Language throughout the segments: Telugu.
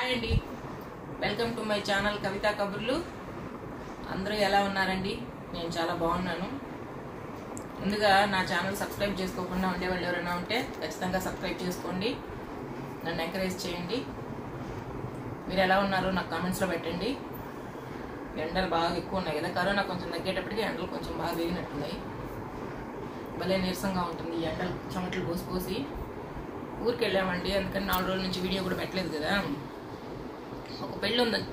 హాయ్ అండి welcome to my channel Kavitha కబుర్లు అందరూ ఎలా ఉన్నారండి నేను చాలా బాగున్నాను ముందుగా నా ఛానల్ సబ్స్క్రైబ్ చేసుకోకుండా ఉండేవాళ్ళు ఎవరైనా ఉంటే ఖచ్చితంగా సబ్స్క్రైబ్ చేసుకోండి నన్ను ఎంకరేజ్ చేయండి మీరు ఎలా ఉన్నారో నాకు కామెంట్స్లో పెట్టండి ఎండలు బాగా ఎక్కువ ఉన్నాయి కదా కరోనా కొంచెం తగ్గేటప్పటికి ఎండలు కొంచెం బాగా వేగినట్టున్నాయి భలే నీరసంగా ఉంటుంది ఈ ఎండలు చెమటలు పోసి పోసి ఊరికి వెళ్ళామండి అందుకని నాలుగు రోజుల నుంచి వీడియో కూడా పెట్టలేదు కదా ఒక పెళ్ళి ఉందని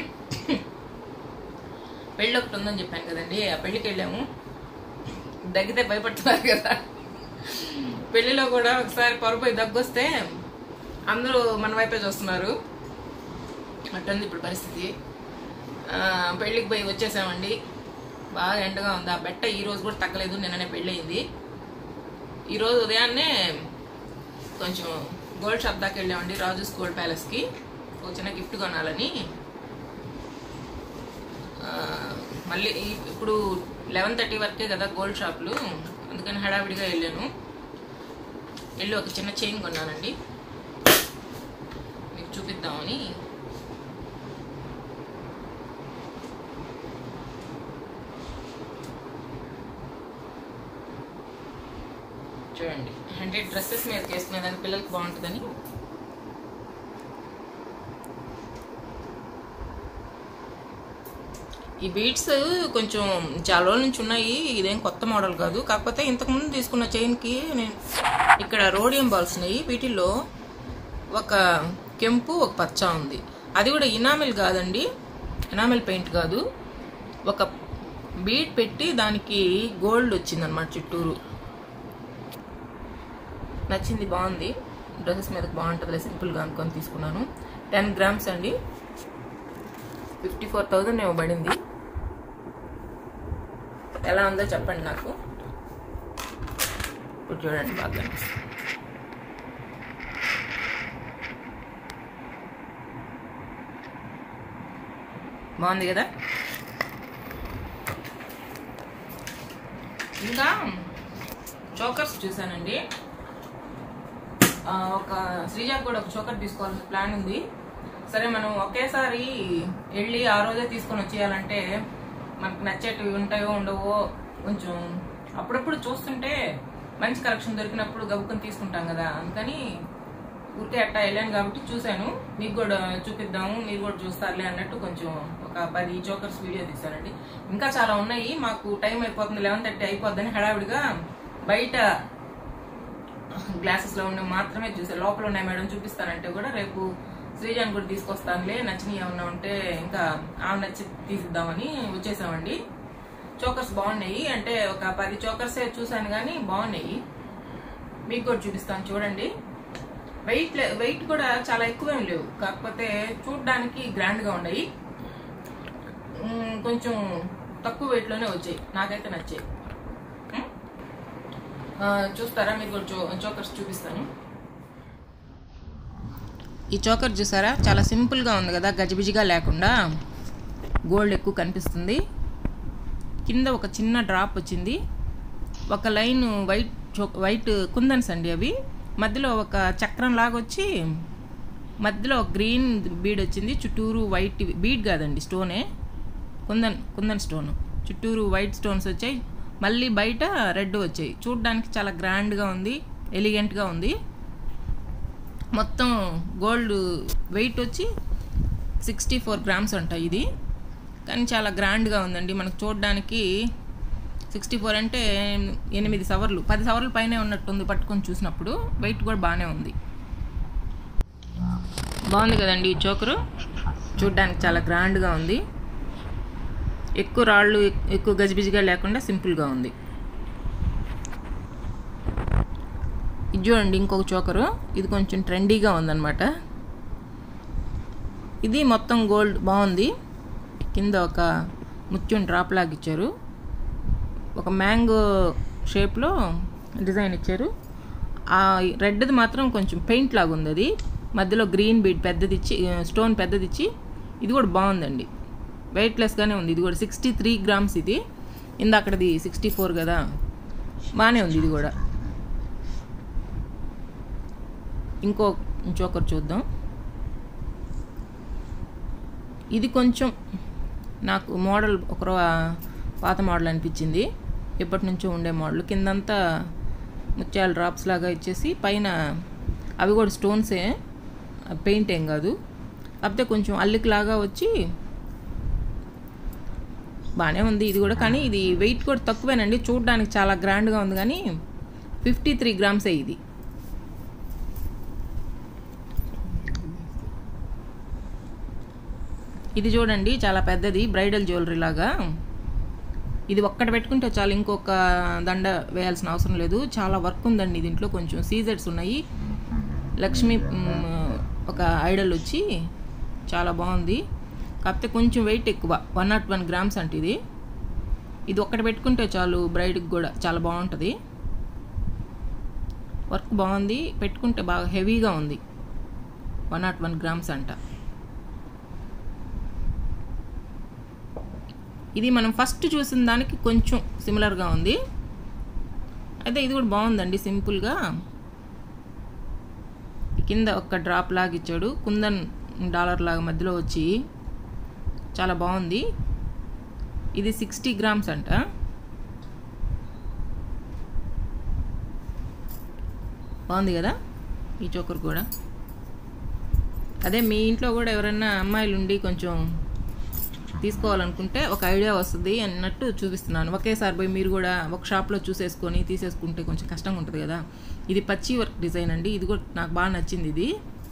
పెళ్ళి ఒకటి ఉందని చెప్పాను కదండి ఆ పెళ్ళికి వెళ్ళాము దగ్గితే భయపడుతున్నారు కదా పెళ్లిలో కూడా ఒకసారి పొరపోయి దగ్గొస్తే అందరూ మన వైపే చూస్తున్నారు అట్టుంది ఇప్పుడు పరిస్థితి ఆ, పెళ్ళికి పోయి వచ్చేసామండి బాగా ఎండగా ఉంది ఆ బెట్ట ఈ రోజు కూడా తగ్గలేదు నిన్ననే పెళ్ళయింది ఈరోజు ఉదయాన్నే కొంచెం గోల్డ్ షాప్ దాకా వెళ్ళామండి రాజుస్ గోల్డ్ ప్యాలెస్కి ఒక చిన్న గిఫ్ట్ కొనాలని ఆ, మళ్ళీ ఈ- ఇప్పుడు లెవెన్ థర్టీ వరకే కదా గోల్డ్ షాప్లు అందుకని హడావిడిగా వెళ్ళాను వెళ్ళి ఒక చిన్న చైన్ కొన్నానండి మీకు చూపిద్దామని చూడండి అంటే డ్రెస్సెస్ మీద వేసుకునేదానికి పిల్లలకి బాగుంటుందని ఈ బీట్స్ కొంచెం చాలా రోజుల నుంచి ఉన్నాయి ఇదేం కొత్త మోడల్ కాదు కాకపోతే ఇంతకుముందు తీసుకున్న చైన్కి నేను ఇక్కడ రోడియం బాల్స్ ఉన్నాయి వీటిల్లో ఒక కెంపు ఒక పచ్చ ఉంది అది కూడా ఇనామిల్ కాదండి ఇనామిల్ పెయింట్ కాదు ఒక బీట్ పెట్టి దానికి గోల్డ్ వచ్చిందనమాట చుట్టూరు నచ్చింది బాగుంది డ్రెస్సెస్ మీద బాగుంటుంది సింపుల్గా అనుకొని తీసుకున్నాను టెన్ గ్రామ్స్ అండి ఫిఫ్టీ ఫోర్ థౌజండ్ ఏమో పడింది ఎలా ఉందో చెప్పండి నాకు ఇప్పుడు చూడండి బాగా కనిపిస్తుంది బాగుంది కదా ఇంకా చోకర్స్ చూసానండి ఆ, ఒక శ్రీజాకి కూడా ఒక చోకర్ తీసుకోవాలని ప్లాన్ ఉంది సరే మనం ఒకేసారి వెళ్ళి ఆ రోజే తీసుకొని వచ్చేయాలంటే మనకు నచ్చేటివి ఉంటాయో ఉండవో కొంచెం అప్పుడప్పుడు చూస్తుంటే మంచి కలెక్షన్ దొరికినప్పుడు గబుకొని తీసుకుంటాం కదా అందుకని ఊరికే అట్టా వెళ్ళాను కాబట్టి చూశాను మీకు కూడా చూపిద్దాము మీరు కూడా చూస్తారులే అన్నట్టు కొంచెం ఒక పది చోకర్స్ వీడియో తీశానండి ఇంకా చాలా ఉన్నాయి మాకు టైం అయిపోతుంది లెవెన్ థర్టీ అయిపోద్దని హడావిడిగా బయట గ్లాసెస్ లో ఉన్న మాత్రమే చూసా లోపల ఉన్నాయి మేడం చూపిస్తానంటే కూడా రేపు శ్రీజాన్ కూడా తీసుకొస్తానులే నచ్చినవి ఏమన్నా ఉంటే ఇంకా ఆమె నచ్చి తీసిద్దామని వచ్చేసామండి చోకర్స్ బాగున్నాయి అంటే ఒక పది చోకర్సే చూసాను కానీ బాగున్నాయి మీకు కూడా చూపిస్తాను చూడండి వెయిట్ వెయిట్ కూడా చాలా ఎక్కువేం లేవు కాకపోతే చూడడానికి గ్రాండ్ గా ఉన్నాయి ఉమ్, కొంచెం తక్కువ వెయిట్ లోనే వచ్చాయి నాకైతే నచ్చాయి ఉమ్? ఆ, చూస్తారా మీకు కూడా చో చోకర్స్ చూపిస్తాను ఈ చోకర్ చూసారా చాలా సింపుల్గా ఉంది కదా గజిబిజిగా లేకుండా గోల్డ్ ఎక్కువ కనిపిస్తుంది కింద ఒక చిన్న డ్రాప్ వచ్చింది ఒక లైన్ వైట్ చో వైట్ కుందన్స్ అండి అవి మధ్యలో ఒక చక్రం లాగా వచ్చి మధ్యలో ఒక గ్రీన్ బీడ్ వచ్చింది చుట్టూరు వైట్ బీడ్ కాదండి స్టోనే కుందన్ కుందన్ స్టోన్ చుట్టూరు వైట్ స్టోన్స్ వచ్చాయి మళ్ళీ బయట రెడ్ వచ్చాయి చూడడానికి చాలా గ్రాండ్గా ఉంది ఎలిగెంట్గా ఉంది మొత్తం గోల్డ్ వెయిట్ వచ్చి సిక్స్టీ ఫోర్ గ్రామ్స్ అంట ఇది కానీ చాలా గ్రాండ్గా ఉందండి మనకు చూడడానికి సిక్స్టీ ఫోర్ అంటే ఎనిమిది సవర్లు పది సవర్ల పైనే ఉన్నట్టుంది పట్టుకొని చూసినప్పుడు వెయిట్ కూడా బాగానే ఉంది బాగుంది కదండి ఈ చోకరు చూడడానికి చాలా గ్రాండ్గా ఉంది ఎక్కువ రాళ్ళు ఎక్- ఎక్కువ గజిబిజిగా లేకుండా సింపుల్గా ఉంది ఇది చూడండి ఇంకొక చోకరు ఇది కొంచెం ట్రెండీగా ఉందన్నమాట ఇది మొత్తం గోల్డ్ బాగుంది కింద ఒక ముత్యం డ్రాప్ లాగా ఇచ్చారు ఒక మ్యాంగో షేప్లో డిజైన్ ఇచ్చారు ఆ రెడ్ది మాత్రం కొంచెం పెయింట్ లాగా ఉంది అది మధ్యలో గ్రీన్ బీడ్ పెద్దది ఇచ్చి స్టోన్ పెద్దది ఇచ్చి ఇది కూడా బాగుందండి వెయిట్లెస్గానే ఉంది ఇది కూడా సిక్స్టీ త్రీ గ్రామ్స్ ఇది ఇందాకటిది సిక్స్టీ ఫోర్ కదా బాగానే ఉంది ఇది కూడా ఇంకో ఇంకొకరు చూద్దాం ఇది కొంచెం నాకు మోడల్ ఒక రో- పాత మోడల్ అనిపించింది ఎప్పటి నుంచో ఉండే మోడల్ కిందంతా ముత్యాల డ్రాప్స్ లాగా ఇచ్చేసి పైన అవి కూడా స్టోన్సే పెయింట్ ఏం కాదు కాకపోతే కొంచెం అల్లికలాగా వచ్చి బాగానే ఉంది ఇది కూడా కానీ ఇది వెయిట్ కూడా తక్కువేనండి చూడడానికి చాలా గ్రాండ్గా ఉంది కానీ ఫిఫ్టీ త్రీ గ్రామ్సే ఇది ఇది చూడండి చాలా పెద్దది బ్రైడల్ జ్యువెలరీ లాగా ఇది ఒక్కటి పెట్టుకుంటే చాలు ఇంకొక దండ వేయాల్సిన అవసరం లేదు చాలా వర్క్ ఉందండి దీంట్లో కొంచెం సీజర్స్ ఉన్నాయి లక్ష్మి మ్, ఒక ఐడల్ వచ్చి చాలా బాగుంది కాకపోతే కొంచెం వెయిట్ ఎక్కువ వన్ నాట్ వన్ గ్రామ్స్ అంటే ఇది ఇది ఒక్కటి పెట్టుకుంటే చాలు బ్రైడ్కి కూడా చాలా బాగుంటుంది వర్క్ బాగుంది పెట్టుకుంటే బాగా హెవీగా ఉంది వన్ నాట్ వన్ గ్రామ్స్ అంట ఇది మనం ఫస్ట్ చూసిన దానికి కొంచెం సిమిలర్గా ఉంది అయితే ఇది కూడా బాగుందండి సింపుల్గా కింద ఒక డ్రాప్ లాగా ఇచ్చాడు కుందన్ డాలర్ లాగా మధ్యలో వచ్చి చాలా బాగుంది ఇది సిక్స్టీ గ్రామ్స్ అంట బాగుంది కదా ఈ చోకర్ కూడా అదే మీ ఇంట్లో కూడా ఎవరైనా అమ్మాయిలు ఉండి కొంచెం తీసుకోవాలనుకుంటే ఒక ఐడియా వస్తుంది అన్నట్టు చూపిస్తున్నాను ఒకేసారి పోయి మీరు కూడా ఒక షాప్లో చూసేసుకొని తీసేసుకుంటే కొంచెం కష్టంగా ఉంటుంది కదా ఇది పచ్చి వర్క్ డిజైన్ అండి ఇది కూడా నాకు బాగా నచ్చింది ఇది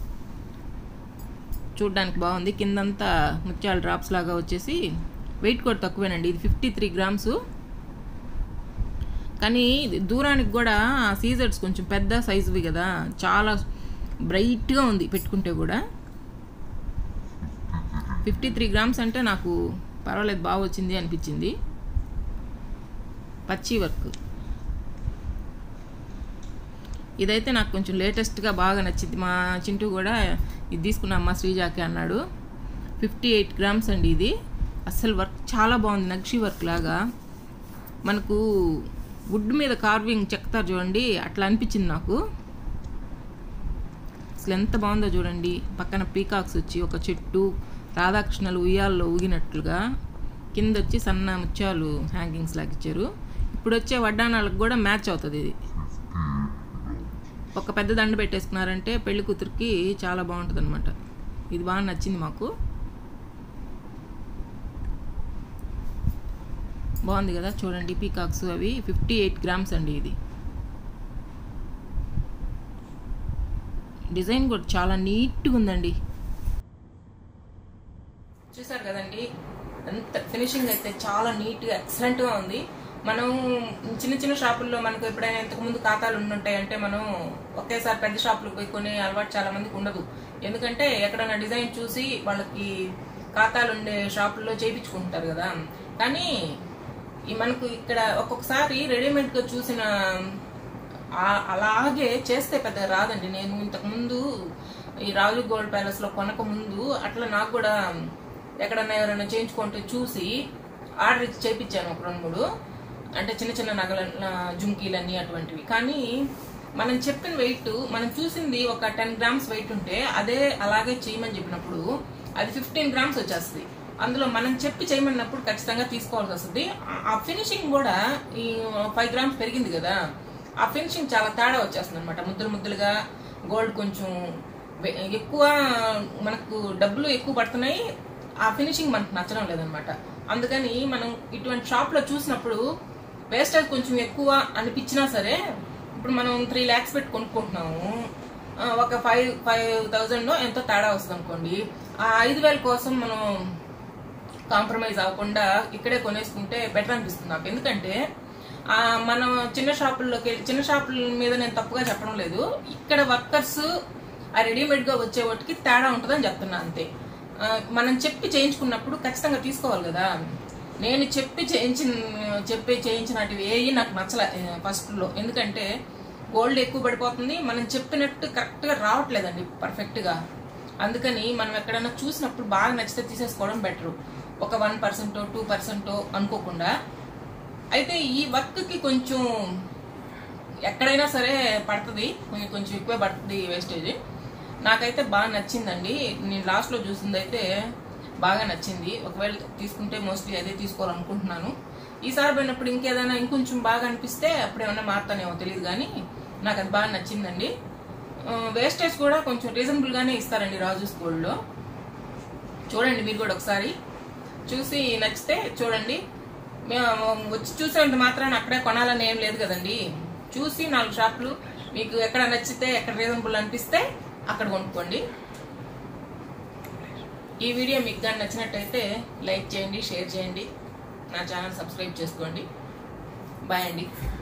చూడ్డానికి బాగుంది కిందంతా ముత్యాల డ్రాప్స్ లాగా వచ్చేసి వెయిట్ కూడా తక్కువేనండి ఇది ఫిఫ్టీ త్రీ గ్రామ్స్ కానీ ఇది దూరానికి కూడా సీజర్స్ కొంచెం పెద్ద సైజువి కదా చాలా బ్రైట్గా ఉంది పెట్టుకుంటే కూడా ఫిఫ్టీ త్రీ గ్రామ్స్ అంటే నాకు పర్వాలేదు బాగా వచ్చింది అనిపించింది పచ్చి వర్క్ ఇదైతే నాకు కొంచెం లేటెస్ట్గా బాగా నచ్చింది మా చింటూ కూడా ఇది తీసుకున్నామ్మా శ్రీజాకి అన్నాడు ఫిఫ్టీ ఎయిట్ గ్రామ్స్ అండి ఇది అసలు వర్క్ చాలా బాగుంది నక్షి వర్క్ లాగా మనకు వుడ్ మీద కార్వింగ్ చెక్తారు చూడండి అట్లా అనిపించింది నాకు అసలు ఎంత బాగుందో చూడండి పక్కన పీకాక్స్ వచ్చి ఒక చెట్టు రాధాకృష్ణలు ఉయ్యాల్లో ఊగినట్లుగా కింద వచ్చి సన్న ముత్యాలు హ్యాంగింగ్స్ లాగా ఇచ్చారు ఇప్పుడు వచ్చే వడ్డానాలకు కూడా మ్యాచ్ అవుతుంది ఇది ఒక పెద్ద దండ పెట్టేసుకున్నారంటే పెళ్లి కూతురికి చాలా బాగుంటుంది అనమాట ఇది బాగా నచ్చింది మాకు బాగుంది కదా చూడండి పీకాక్స్ అవి ఫిఫ్టీ ఎయిట్ గ్రామ్స్ అండి ఇది డిజైన్ కూడా చాలా నీట్గా ఉందండి చూసారు కదండి అంత ఫినిషింగ్ అయితే చాలా నీట్గా ఎక్సలెంట్గా ఉంది మనం చిన్న చిన్న షాపుల్లో మనకు ఎప్పుడైనా ఇంతకుముందు ఖాతాలు ఉండుంటాయంటే మనం ఒకేసారి పెద్ద షాపులకు పోయి కొనే అలవాటు చాలా మందికి ఉండదు ఎందుకంటే ఎక్కడైనా డిజైన్ చూసి వాళ్ళకి ఖాతాలు ఉండే షాపుల్లో చేయించుకుంటారు కదా కానీ ఈ మనకు ఇక్కడ ఒక్కొక్కసారి రెడీమేడ్గా చూసిన ఆ- అలాగే చేస్తే పెద్దగా రాదండి నేను ఇంతకుముందు ఈ రాజు గోల్డ్ ప్యాలెస్ లో కొనక ముందు అట్లా నాకు కూడా ఎక్కడన్నా ఎవరైనా చేయించుకుంటే చూసి ఆర్డర్ ఇచ్చి చేయించాను ఒక రెండు మూడు అంటే చిన్న చిన్న నగల జుంకీలన్నీ అటువంటివి కానీ మనం చెప్పిన వెయిట్ మనం చూసింది ఒక టెన్ గ్రామ్స్ వెయిట్ ఉంటే అదే అలాగే చేయమని చెప్పినప్పుడు అది ఫిఫ్టీన్ గ్రామ్స్ వచ్చేస్తుంది అందులో మనం చెప్పి చేయమన్నప్పుడు ఖచ్చితంగా తీసుకోవాల్సి వస్తుంది ఆ- ఆ ఫినిషింగ్ కూడా ఈ ఫైవ్ గ్రామ్స్ పెరిగింది కదా ఆ ఫినిషింగ్ చాలా తేడా వచ్చేస్తుంది అనమాట ముద్దలు ముద్దలుగా గోల్డ్ కొంచెం వె- ఎక్కువ మనకు డబ్బులు ఎక్కువ పడుతున్నాయి ఆ ఫినిషింగ్ మనకు నచ్చడం లేదనమాట అందుకని మనం ఇటువంటి షాప్ లో చూసినప్పుడు వేస్టేజ్ కొంచెం ఎక్కువ అనిపించినా సరే ఇప్పుడు మనం త్రీ ల్యాక్స్ పెట్టి కొనుక్కుంటున్నాము ఆ, ఒక ఫైవ్ ఫైవ్ థౌజండ్ ఎంతో తేడా వస్తుంది అనుకోండి ఆ ఐదు వేల కోసం మనం కాంప్రమైజ్ అవ్వకుండా ఇక్కడే కొనేసుకుంటే బెటర్ అనిపిస్తుంది నాకు ఎందుకంటే ఆ, మనం చిన్న షాపుల్లోకి వెళ్ళి- చిన్న షాపుల మీద నేను తప్పుగా చెప్పడం లేదు ఇక్కడ వర్కర్స్ ఆ రెడీమేడ్ గా వచ్చే వాటికి తేడా ఉంటుందని చెప్తున్నా అంతే ఆ, మనం చెప్పి చేయించుకున్నప్పుడు ఖచ్చితంగా తీసుకోవాలి కదా నేను చెప్పి చేయించిన చెప్పి చేయించినటివి ఏవి నాకు నచ్చలే ఫస్ట్ లో ఎందుకంటే గోల్డ్ ఎక్కువ పడిపోతుంది మనం చెప్పినట్టు కరెక్ట్ గా రావట్లేదండి పర్ఫెక్ట్ గా అందుకని మనం ఎక్కడైనా చూసినప్పుడు బాగా నచ్చితే తీసేసుకోవడం బెటర్ ఒక వన్ పర్సెంటో టూ పర్సెంటో అనుకోకుండా అయితే ఈ వర్క్ కి కొంచెం ఎక్కడైనా సరే పడుతుంది కొంచెం కొంచెం ఎక్కువ పడుతుంది వేస్టేజ్ నాకైతే బాగా నచ్చిందండి నేను లాస్ట్లో చూసింది అయితే బాగా నచ్చింది ఒకవేళ తీసుకుంటే మోస్ట్లీ అదే తీసుకోవాలనుకుంటున్నాను ఈసారి పోయినప్పుడు ఇంకేదైనా ఇంకొంచెం బాగా అనిపిస్తే అప్పుడు ఏమైనా మారుతానేమో తెలియదు కానీ నాకు అది బాగా నచ్చిందండి వేస్టేజ్ కూడా కొంచెం రీజనబుల్గానే ఇస్తారండి రాజు స్కూల్లో చూడండి మీరు కూడా ఒకసారి చూసి నచ్చితే చూడండి మేము వచ్చి చూసేంత మాత్రాన అక్కడే కొనాలని ఏం లేదు కదండి చూసి నాలుగు షాపులు మీకు ఎక్కడ నచ్చితే ఎక్కడ రీజనబుల్ అనిపిస్తే అక్కడ కొనుక్కోండి ఈ వీడియో మీకు కానీ నచ్చినట్టయితే లైక్ చేయండి షేర్ చేయండి నా ఛానల్ సబ్స్క్రైబ్ చేసుకోండి బాయ్ అండి